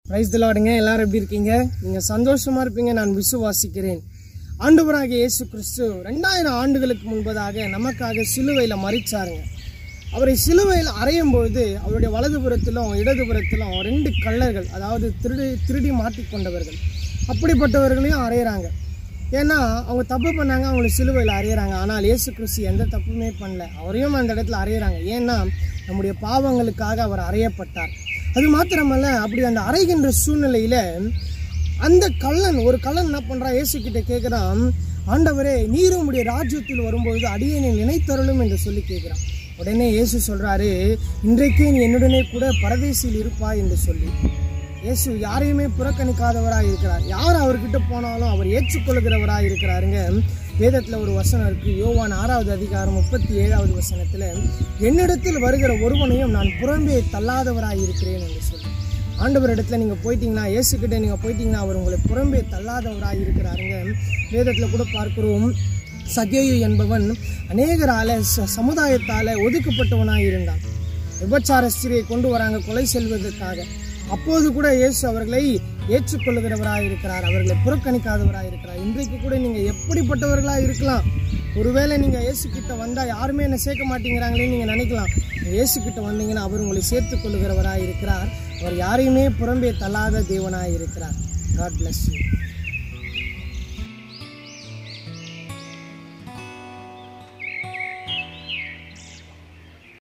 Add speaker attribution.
Speaker 1: price திலாடுங்க எல்லாரும் எப்படி இருக்கீங்க நீங்க சந்தோஷமா இருப்பீங்க நான் விசுவாசிக்கிறேன் ஆண்டவராகிய இயேசு கிறிஸ்து ரெண்டாயிரம் ஆண்டுகளுக்கு முன்பதாக நமக்காக சிலுவையில் மறிச்சாருங்க அவரை சிலுவையில் அறையும் பொழுது அவருடைய வலதுபுறத்திலும் இடதுபுறத்திலும் ரெண்டு கள்ளர்கள் அதாவது திருடி திருடி மாட்டிக்கொண்டவர்கள் அப்படிப்பட்டவர்களையும் அறையிறாங்க ஏன்னா அவங்க தப்பு பண்ணாங்க அவங்களை சிலுவையில் அறையிறாங்க ஆனால் இயேசு கிறிஸ்து எந்த தப்புமே பண்ணல அவரையும் அந்த இடத்துல அறையிறாங்க ஏன்னா நம்முடைய பாவங்களுக்காக அவர் அறையப்பட்டார் அது மாத்திரமல்ல அப்படி அந்த அறைகின்ற சூழ்நிலையில அந்த கள்ளன் ஒரு கள்ளன் என்ன பண்றான் இயேசு கிட்ட கேட்குறான் ஆண்டவரே நீரும் உம்முடைய ராஜ்யத்தில் வரும்பொழுது அடியேனை நினைத்தருளும் என்று சொல்லி கேட்குறான் உடனே இயேசு சொல்றாரு இன்றைக்கே நீ என்னுடனே கூட பரதேசியில் இருப்பாய் என்று சொல்லி இயேசு யாரையுமே புறக்கணிக்காதவராக இருக்கிறார் யார் அவர்கிட்ட போனாலும் அவர் ஏற்றுக்கொள்கிறவராக இருக்கிறாருங்க வேதத்தில் ஒரு வசனம் இருக்கு யோவான் ஆறாவது அதிகாரம் முப்பத்தி ஏழாவது வசனத்தில் என்னிடத்தில் வருகிற ஒருவனையும் நான் புறம்பே தள்ளாதவராக இருக்கிறேன் என்று சொல்லி ஆண்டவர் இடத்துல நீங்கள் போயிட்டீங்கன்னா இயேசுக்கிட்ட நீங்கள் போயிட்டீங்கன்னா அவர் உங்களை புறம்பே தள்ளாதவராக இருக்கிறாருங்க வேதத்தில் கூட பார்க்கிறோம் சகேயு என்பவன் அநேகரால ச- சமுதாயத்தால ஒதுக்கப்பட்டவனாக இருந்தான் விபச்சார ஸ்திரியை கொண்டு வராங்க கொலை செல்வதற்காக அப்போது கூட இயேசு அவர்களை ஏற்றுக்கொள்ளுகிறவராக இருக்கிறார் அவர்களை புறக்கணிக்காதவராக இருக்கிறார் இன்றைக்கு கூட நீங்க எப்படிப்பட்டவர்களாக இருக்கலாம் ஒருவேளை நீங்க இயேசு கிட்ட வந்தா யாருமே என்ன சேர்க்க மாட்டேங்கிறாங்களே நீங்க நினைக்கலாம் நீங்க இயேசு கிட்ட வந்தீங்கன்னா அவர் உங்களை சேர்த்துக் கொள்ளுகிறவராக இருக்கிறார் அவர் யாரையுமே புறம்பே தள்ளாத தேவனாக இருக்கிறார் காட் bless you